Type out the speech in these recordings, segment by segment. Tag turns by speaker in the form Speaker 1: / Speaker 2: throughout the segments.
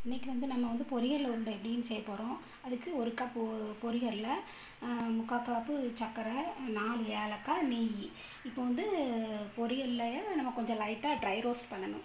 Speaker 1: இன்றைக்கி வந்து நம்ம வந்து பொரியல் உருண்டை எப்படின்னு செய்ய போகிறோம் அதுக்கு ஒரு கப் பொரியலில் முக்கால் கப்பு சர்க்கரை நாலு ஏலக்காய் நெய் இப்போ வந்து பொரியல்லையே நம்ம கொஞ்சம் லைட்டாக ட்ரை ரோஸ்ட் பண்ணணும்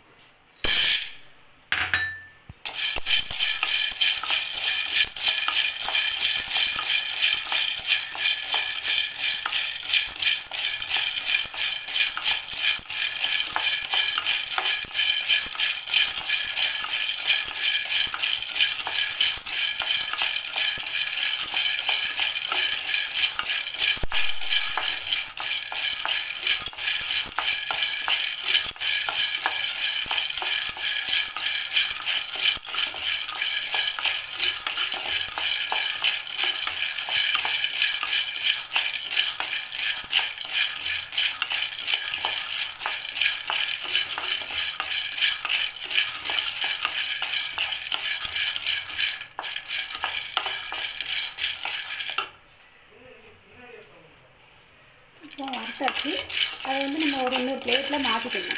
Speaker 1: இப்போ வறுத்தாச்சு அதை வந்து நம்ம ஒரு இன்னொரு பிளேட்டில் மாற்றிக்கணும்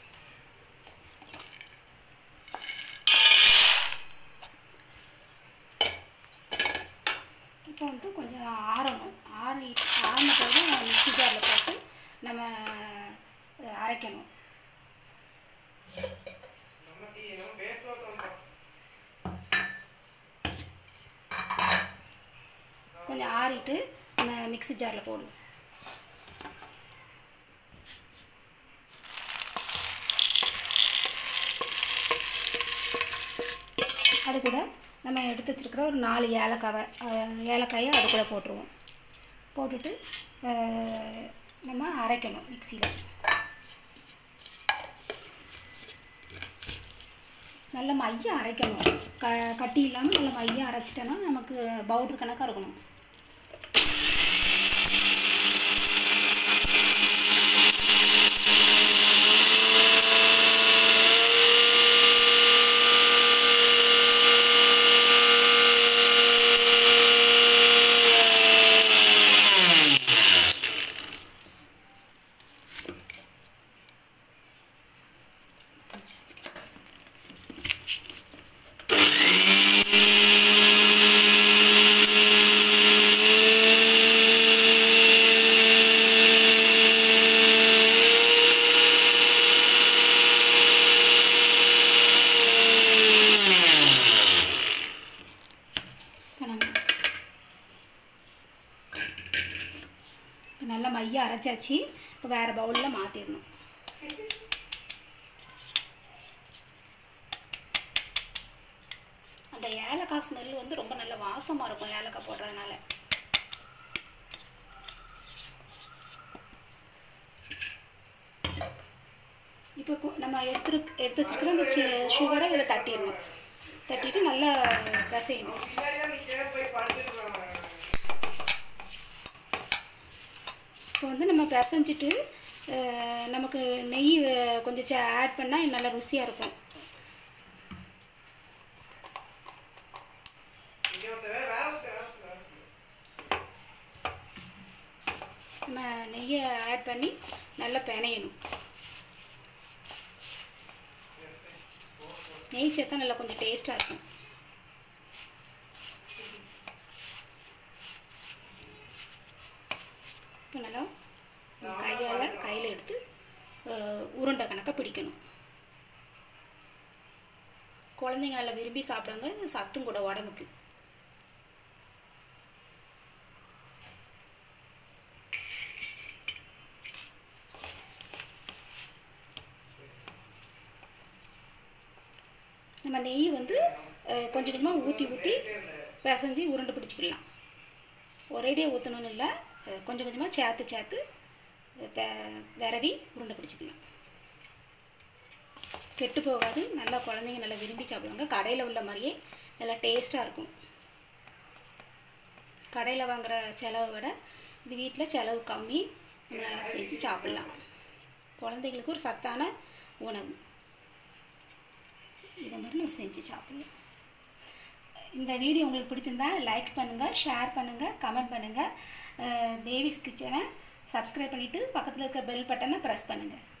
Speaker 1: இப்போ வந்து கொஞ்சம் ஆறணும் ஆறி ஆறின பிறகு மிக்ஸி ஜாரில் போட்டு நம்ம அஹ், அரைக்கணும் கொஞ்சம் ஆறிட்டு நம்ம மிக்ஸி ஜாரில் போடு அது கூட நம்ம எடுத்து வச்சிருக்கிற ஒரு நாலு ஏலக்காவை அஹ், ஏலக்காயை அது கூட போட்டுருவோம் போட்டுட்டு அஹ், நம்ம அரைக்கணும் மிக்சியில் நல்ல மையம் அரைக்கணும் க கட்டி இல்லாமல் நல்ல மையம் அரைச்சிட்டோன்னா நமக்கு பவுட்ரு கணக்காக இருக்கணும் இப்போ நம்ம இப்போ நல்லா மையம் அரைச்சாச்சு இப்போ வேறு பவுலில் மாற்றிடணும் அந்த ஏலக்காய் ஸ்மெல் வந்து ரொம்ப நல்ல வாசமாக இருக்கும் ஏலக்காய் போடுறதுனால இப்போ கு- நம்ம எடுத்து எடுத்து வச்சிருக்கிற அந்த சி- சுகரை இதில் தட்டிடணும் தட்டிட்டு நல்லா பிசையணும் இப்போ வந்து நம்ம பிசைஞ்சிட்டு அஹ், நமக்கு நெய் அஹ், கொஞ்சம் ஆட் பண்ணால் நல்லா ருசியாக இருக்கும் நம்ம நெய்யை ஆட் பண்ணி நல்லா பிணையணும் நெய் சேர்த்தா நல்லா கொஞ்சம் டேஸ்ட்டாக இருக்கும் இப்போ நல்லா கையால் கையில் எடுத்து அஹ், உருண்டை கணக்காக பிடிக்கணும் குழந்தைங்க நல்லா விரும்பி சாப்பிடுவாங்க சத்தும் கூட உடம்புக்கு நம்ம நெய் வந்து அஹ், கொஞ்சம் கொஞ்சமாக ஊற்றி ஊற்றி பிசைஞ்சு உருண்டை பிடிச்சிக்கலாம் ஒரேடியாக ஊற்றணும்னு இல்லை அஹ், கொஞ்சம் கொஞ்சமாக சேர்த்து சேர்த்து அஹ், பெ- விரவி உருண்டை பிடிச்சிக்கலாம் கெட்டு போகாது நல்லா குழந்தைங்க நல்லா விரும்பி சாப்பிடுவாங்க கடையில் உள்ள மாதிரியே நல்லா டேஸ்ட்டாக இருக்கும் கடையில் வாங்குகிற செலவை விட இது வீட்டில் செலவு கம்மி நம்ம நல்லா செஞ்சு சாப்பிட்லாம் குழந்தைங்களுக்கு ஒரு சத்தான உணவு இதை மாதிரி நம்ம செஞ்சு சாப்பிட்லாம் இந்த வீடியோ உங்களுக்கு பிடிச்சிருந்தா லைக் பண்ணுங்கள் ஷேர் பண்ணுங்கள் கமெண்ட் பண்ணுங்கள் தேவிஸ் கிச்சனை சப்ஸ்கிரைப் பண்ணிவிட்டு பக்கத்தில் இருக்க பெல் பட்டனை ப்ரெஸ் பண்ணுங்கள்